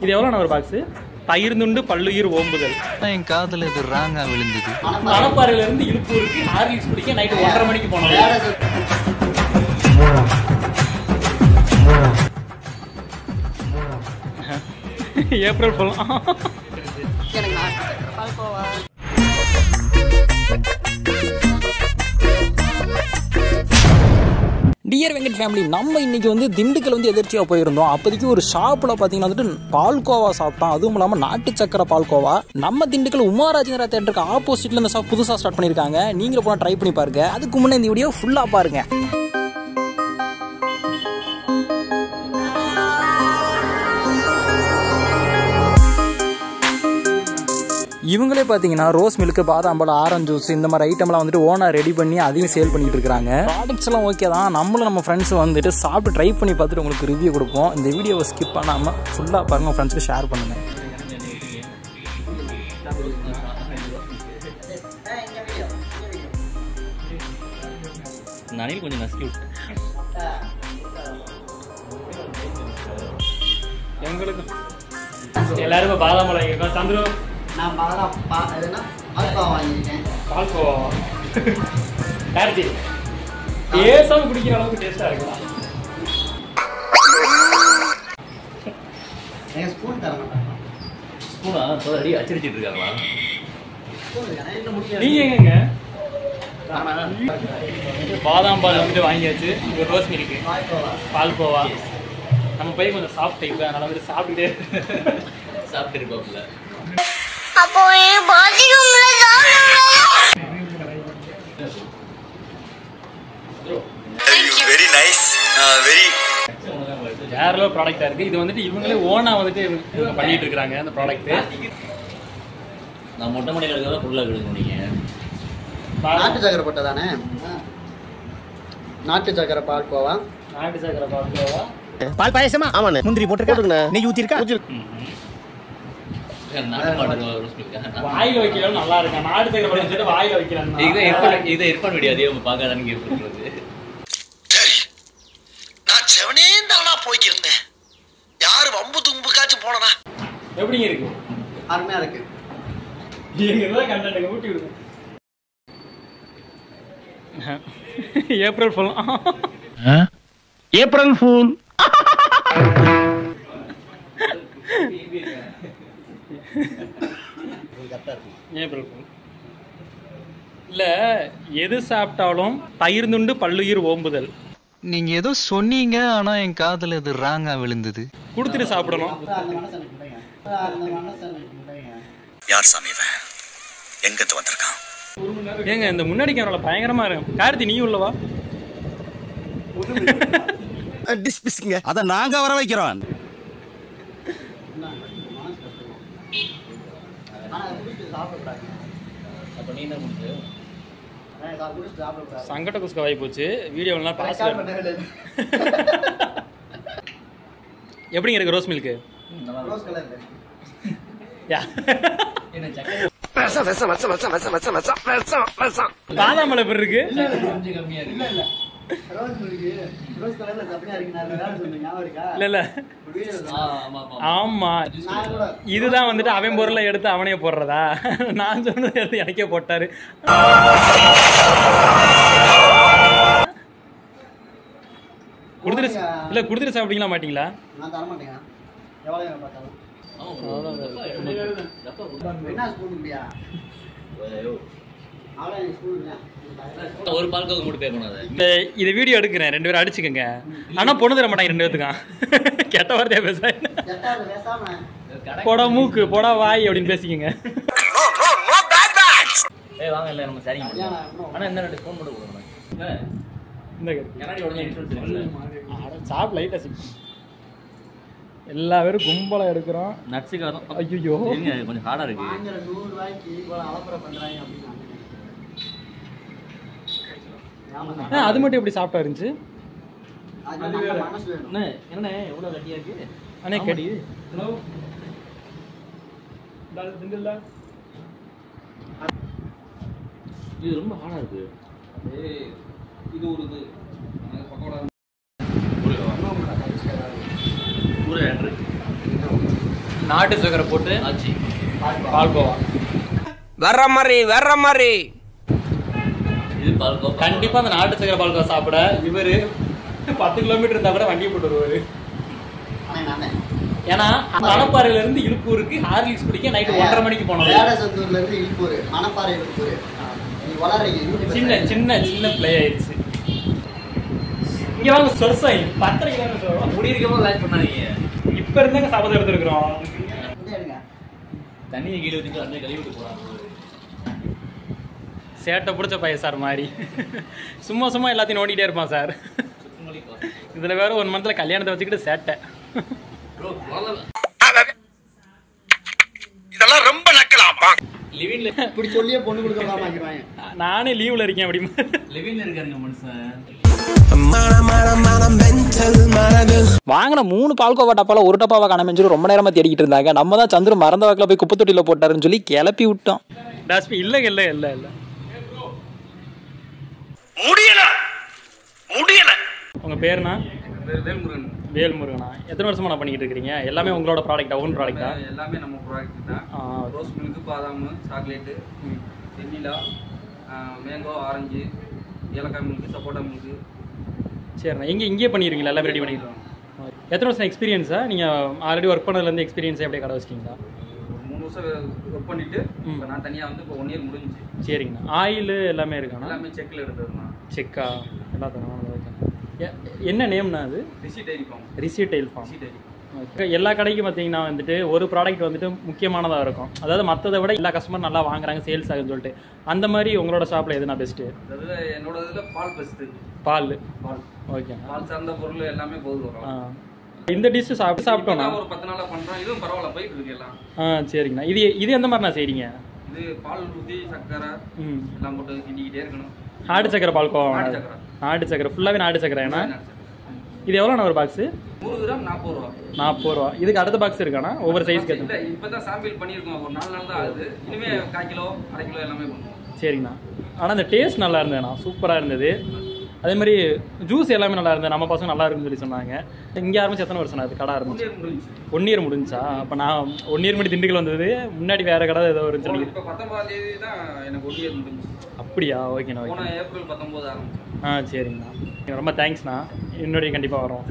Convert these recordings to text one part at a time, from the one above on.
இது எவ்வளோ ஒரு பாக்ஸ் தயிர் துண்டு பல்லுயிர் ஓம்புதல் என் காதுல இது ராங்கா விழுந்தது மணப்பாறையில இருந்து இழுப்பூருக்கு ஹார்லிக்ஸ் குடிக்க நைட்டு ஒன்றரை மணிக்கு போனோம் ஏப்ரல் போலாம் டியர் வெங்கட் ஃபேமிலி நம்ம இன்னைக்கு வந்து திண்டுக்கல் வந்து எதிர்ச்சியாக போயிருந்தோம் அப்போதைக்கு ஒரு ஷாப்பில் பார்த்தீங்கன்னா வந்துட்டு பால்கோவா சாப்பிட்டோம் அதுவும் இல்லாமல் நாட்டு சக்கரை பால்கோவா நம்ம திண்டுக்கல் உமாராஜேந்திரா தேட்டருக்கு ஆப்போசிட்ல இந்த ஷாப் புதுசாக ஸ்டார்ட் பண்ணியிருக்காங்க நீங்களும் போனால் ட்ரை பண்ணி பாருங்க அதுக்கு முன்னே இந்த வீடியோ ஃபுல்லாக பாருங்க இவங்களே பார்த்தீங்கன்னா ரோஸ் மில்க் பாதாம் பழம் ஆரஞ்சு ஜூஸ் இந்த மாதிரி ஐட்டம்லாம் வந்துட்டு ஓனர் ரெடி பண்ணி அதையும் சேல் பண்ணிட்டு இருக்காங்க ப்ராடக்ட்ஸ் எல்லாம் ஓகே தான் நம்மளும் நம்ம ஃப்ரெண்ட்ஸ் வந்துட்டு சாப்பிட்டு ட்ரை பண்ணி பார்த்துட்டு உங்களுக்கு ரிவ்யூ கொடுப்போம் இந்த வீடியோவை ஸ்கிப் பண்ணாமல் ஃபுல்லாக பாருங்க உங்கள் ஃப்ரெண்ட்ஸ்க்கு ஷேர் பண்ணுங்க இந்த அணில் கொஞ்சம் நசுக்கி விட்டு எங்களுக்கு எல்லாருமே பாதாம் பழம் இருக்கோம் சந்துரு நான் பாதாம் பா எதுனா பால்கோவா வாங்கியிருக்கேன் பால்கோவா கார்த்தி பேசாம குடிக்கிற அளவுக்கு டேஸ்டா இருக்குதா என் ஸ்பூன் தர மாட்டாங்க ஸ்பூனா இப்போ அடி அச்சடிச்சிட்டு இருக்காங்களா ஸ்பூன் இருக்கா இன்னும் முடிக்கல நீங்க எங்கங்க பாதாம் பால் வந்துட்டு வாங்கியாச்சு இது ரோஸ் மில்க் பால்கோவா பால்கோவா நம்ம பையன் கொஞ்சம் சாஃப்ட் டைப் அதனால வந்துட்டு சாப்பிட்டுட்டே சாப்பிட்டு இருப்பாப்புல அப்போ என் பாத்ரூம்ல சாப்பிடுவேன் very nice, uh, very வேற லெவல் ப்ராடக்டா இருக்கு இது வந்துட்டு இவங்களே ஓனா வந்துட்டு இவங்க பண்ணிட்டு இருக்காங்க அந்த ப்ராடக்ட் நான் மொட்டை மணியில் இருக்கிறத பொருளாக எடுக்கணும் நீங்கள் நாட்டு சக்கரை போட்டதானே நாட்டு சக்கரை பால்கோவா நாட்டு சக்கரை பால்கோவா பால் பாயசமா ஆமாண்ணே முந்திரி போட்டுருக்கா நெய் ஊத்திருக்கா நாட்டு மாட்டு ரோஸ் மில்கா வாயில வைக்கலாம் நல்லா இருக்கும் நாட்டு சக்கரை பழம் சொல்லிட்டு வாயில வைக்கலாம் இதுதான் இர்ஃபான் இதுதான் இர்ஃபான் வீடியோ அதே பார்க்காதான்னு கேட்பது சரி நான் செவனே தானா போய்க்கிருந்தேன் யாரு வம்பு தும்புக்காச்சும் போனனா எப்படிங்க இருக்கு அருமையா இருக்கு எங்க தான் கண்டென்ட் ஊட்டி விடுங்க ஏப்ரல் போலாம் ஏப்ரல் ஃபூல் ஏப்ரல் ஃபுல் இல்ல எது சாப்பிட்டாலும் தயிர் துண்டு பல்லுயிர் ஓம்புதல் நீங்க ஏதோ சொன்னீங்க ஆனா என் காதுல இது ராங்கா விழுந்தது கொடுத்துட்டு சாப்பிடணும் அந்த மனசனுக்கு இல்லைங்க அந்த மனசனுக்கு இல்லைங்க யார் சாமி இவன் எங்கிருந்து வந்திருக்கான் ஏங்க இந்த முன்னாடி கேமரால பயங்கரமா இருக்கு கார்த்தி நீ உள்ளவா டிஸ்பிஸ்ங்க அத நாங்க வர வைக்கிறோம் ஆனா அதை குடிச்சு சாப்பிடக்கூடாது அப்போ நீ என்ன முடிச்சு அதான் இதை குடிச்சு சாப்பிடக்கூடாது சங்கட குஸ்க வாய் போச்சு வீடியோலாம் பாஸ் ரெக்கார்ட் பண்ணவே இல்லை. எப்படிங்க இருக்கு ரோஸ் மில்க் ரோஸ் கலர்ல யா என்ன சக்கரை பாதாம் பழம் எப்படி இருக்கு கொஞ்சம் கம்மியாக இருக்கு ரோஸ் இருக்கு ரோஸ் கலர்ல சப்பனியா இருக்கு நான் வேற சொன்னேன் ஞாபகம் இருக்கா இல்ல இல்ல ஒரு வீடியோ ஆ ஆமாம் ஆமாம் ஆமா நான் கூட இதுதான் வந்துட்டு அவன் பொருளை எடுத்து அவனே போடுறதா நான் சொன்னதை எடுத்து எனக்கே போட்டாரு கொடுத்துட்டு இல்ல கொடுத்துட்டு சாப்பிட்டீங்களா மாட்டீங்களா நான் தர மாட்டேங்க எவ்வளவு நேரம் பார்த்தாலும் என்ன ஸ்பூன் இல்லையா அவ்வளோ ஸ்பூன் இல்லையா ஒரு பால்கோக்கு மட்டும் பே பண்ணாத இந்த இதை வீடியோ எடுக்கிறேன் ரெண்டு பேரும் அடிச்சுக்கோங்க ஆனா பொண்ணு தர மாட்டாங்க ரெண்டு பேத்துக்கும் கெட்ட வார்த்தையா பேச எட்டாவது பேசாம போடா மூக்கு போடா வாய் அப்படின்னு பேசிக்கோங்க no no no bad bad ஏய் வாங்க இல்லை நம்ம சரிங்க கல்யாணம் ஆகணும். ஆனால் என்ன ரெண்டு ஃபோன் மட்டும் கொடுக்கணும் இந்த கண்ணாடி உடனே இன்சூரன்ஸ் சாப் லைட்டா சிக்கி எல்லா பேரும் கும்பலா எடுக்கிறோம் நட்ஸுக்கு வரும் ஐயோ இருங்க, அது கொஞ்சம் ஹார்டாக இருக்கு வாங்குற நூறு ரூபாய்க்கு இவ்வளவு அலப்பறை பண்றாங்க அப்படின்னு நான் நினைக்கிறேன். ஆமா. அது மட்டும் எப்படி சாப்பிட்டா இருந்துச்சு அது நல்ல மனசு வேணும் என்ன என்னண்ணே எவ்வளோ கட்டியாக இருக்கு அண்ணே ஆமாடி. கட்டி ஹலோ இது ரொம்ப ஹார்டாக இருக்கு ஊற வேண்டு நாட்டு சக்கரை போட்டு ஆச்சு பால்கோவா வர்ற மாதிரி வர்ற மாதிரி இது பால்கோவா கண்டிப்பா அந்த நாட்டு சக்கரை பால்கோவா சாப்பிட இவரு பத்து கிலோமீட்டர் இருந்தா கூட வண்டியை போட்டு வருவாரு ஆனா நானே ஏன்னா மணப்பாறையில இருந்து இழுப்பூருக்கு ஹார்லிக்ஸ் குடிக்க நைட்டு ஒன்றரை மணிக்கு போனோம் வேடசந்தூர்ல இருந்து இழுப்பூர் மணப்பாறை இழுப்பூர் நீ வளர்றீங்க சின்ன சின்ன சின்ன பிளே ஆயிடுச்சு இங்க வாங்க சொர்சாய் பத்தரை கிலோமீட்டர் முடி இருக்கப்போ லேட் பண்ணாதீங்க இப்ப இருந்தாங்க சாப்பிட எடுத்துருக்கிறோம் தண்ணியை கீழே ஊற்றிட்டு அப்படியே கழுவி விட்டு போகிறாங்க சேட்டை பிடிச்ச பையன் சார் மாதிரி சும்மா சும்மா எல்லாத்தையும் நோண்டிகிட்டே இருப்பான் சார் இதுல வேற ஒன் மந்த்ல கல்யாணத்தை வச்சுக்கிட்டு சேட்டை இதெல்லாம் ரொம்ப நக்கலாமா லிவின்ல இப்படி சொல்லியே பொண்ணு கொடுக்கலாம் ஆக்கிடுவாங்க நானே லீவ்ல இருக்கேன் அப்படி லிவின்ல இருக்காருங்க மனுஷன் வாங்கின மூணு பால்கோவா டப்பால ஒரு டப்பாவை காணாமன்னு சொல்லி ரொம்ப நேரமா தேடிக்கிட்டு இருந்தாங்க நம்ம தான் சந்திர மறந்த வாக்கில் போய் குப்பை தொட்டியில போட்டாருன்னு சொல்லி கிளப்பி விட்டோம் டாஸ்பி இல்ல இல்ல இல்ல இல்ல முடியல முடியல உங்க பேருனா வேல்முருகன் வேல்முருகனா எத்தனை வருஷமா நான் பண்ணிக்கிட்டு இருக்கீங்க எல்லாமே உங்களோட ப்ராடக்டா ஓன் ப்ராடக்டா எல்லாமே நம்ம ப்ராடக்ட் தான் ரோஸ் மில்க்கு பாதாம் சாக்லேட்டு வெண்ணிலா மேங்கோ ஆரஞ்சு ஏலக்காய் மில்க்கு சப்போட்டா மில்க்கு சரிண்ணா எங்கே இங்கேயே பண்ணிடுறீங்களா எல்லாம் ரெடி பண்ணிடுறோம் எத்தனை வருஷம் எக்ஸ்பீரியன்ஸா நீங்கள் ஆல்ரெடி ஒர்க் பண்ணதுலேருந்து எக்ஸ்பீரியன்ஸே அப்படியே கடை வச்சிட்டீங்களா ஒரு மூணு வருஷம் ஒர்க் பண்ணிட்டு இப்போ நான் தனியாக வந்து இப்போ ஒன் இயர் முடிஞ்சுச்சு சரிங்கண்ணா ஆயில் எல்லாமே இருக்காண்ணா எல்லாமே செக்கில் எடுத்ததுண்ணா செக்கா எல்லாத்தையும் என்ன நேம்னா அது Rishi dairy farm Rishi dairy farm Rishi dairy எல்லா கடைக்கும் பார்த்தீங்கன்னா வந்துட்டு ஒரு ப்ராடக்ட் வந்துட்டு முக்கியமானதாக இருக்கும் அதாவது மற்றதை விட எல்லா கஸ்டமர் நல்லா வாங்குறாங்க சேல்ஸ் ஆகுதுன்னு சொல்லிட்டு அந்த மாதிரி உங்களோட ஷாப்பில் எதுனா பெஸ்ட்டு அதாவது என்னோட இதில் பால் பெஸ்ட்டு பால் பால் ஓகே பால் சார்ந்த பொருள் எல்லாமே போகுது வரும் ஆ இந்த டிஷ் சாப்பிட்டு சாப்பிட்டோண்ணா இப்பதான் ஒரு பத்து நாளாக பண்ணுறோம் இதுவும் பரவாயில்ல போயிட்டு இருக்கு எல்லாம் ஆ சரிங்கண்ணா இது இது எந்த மாதிரிண்ணா செய்றீங்க இது பால் ஊற்றி சர்க்கரை ம் எல்லாம் போட்டு கிண்டிக்கிட்டே இருக்கணும் நாட்டு சக்கரை பால்கோவா நாட்டு வேணாம். சக்கரை. நாட்டு சக்கரை ஃபுல்லாகவே நாட்டு சக்கரை ஏன்னா நாட்டு சக்கரை. இது எவ்வளோண்ணா ஒரு பாக்ஸு நூறு கிராம் நாற்பது ரூபா நாற்பது ரூபா இதுக்கு அடுத்த பாக்ஸ் இருக்காண்ணா ஒவ்வொரு சைஸ்க்கு இல்ல இப்பதான் சாம்பிள் பண்ணியிருக்கோம் ஒரு நாலு நாள் தான் ஆகுது இனிமே கால் கிலோ அரை கிலோ எல்லாமே பண்ணுவோம் சரிங்கண்ணா ஆனால் இந்த டேஸ்ட் நல்லா இருந்ததுண்ணா சூப்பராக இருந்தது அதே மாதிரி ஜூஸ் எல்லாமே நல்லா இருந்தது நம்ம பசங்க நல்லா இருக்குன்னு சொல்லி சொன்னாங்க இங்கே ஆரம்பிச்சு எத்தனை வருஷம் அது கடை ஆரம்பிச்சு முடிஞ்சு ஒன் இயர் முடிஞ்சா அப்போ நான் ஒன் இயர் முன்னாடி திண்டுக்கல் வந்தது முன்னாடி வேற கடை ஏதோ இருந்துச்சு நினைக்கிறேன். இப்ப பத்தொன்பதாம் தேதி தான் எனக்கு ஒன் இயர் முடிஞ்சு அப்படியா ஓகேண்ணா போன ஓகே ஏப்ரல் பத்தொன்பது ஆரம்பிச்சு ஆ சரிங்கண்ணா ரொம்ப தேங்க்ஸ்ண்ணா என்னுடைய கண்டிப்பாக வரோம்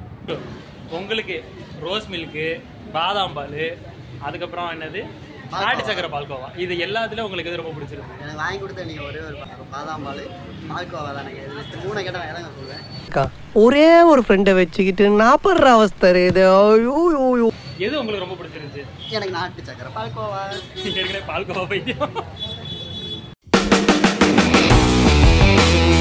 உங்களுக்கு ரோஸ் மில்க்கு பாதாம் பால் அதுக்கப்புறம் என்னது நாட்டு சக்கரை பால்கோவா இது எல்லாத்துலயும் உங்களுக்கு எது ரொம்ப பிடிச்சிருக்கு எனக்கு வாங்கி கொடுத்த நீங்க ஒரே ஒரு பா- பாதாம் பால் பால்கோவா தான் எனக்கு இது மூணு கேட்டால் நான் இடம் சொல்லுவேன் ஒரே ஒரு ஃப்ரெண்டை வச்சுக்கிட்டு நாப்படுற அவஸ்தை இது ஐயோ ஐயோ, ஐயோ எது உங்களுக்கு ரொம்ப பிடிச்சிருந்துச்சு எனக்கு நாட்டு சக்கரை பால்கோவா ஏற்கனவே பால்கோவா பைத்தியம்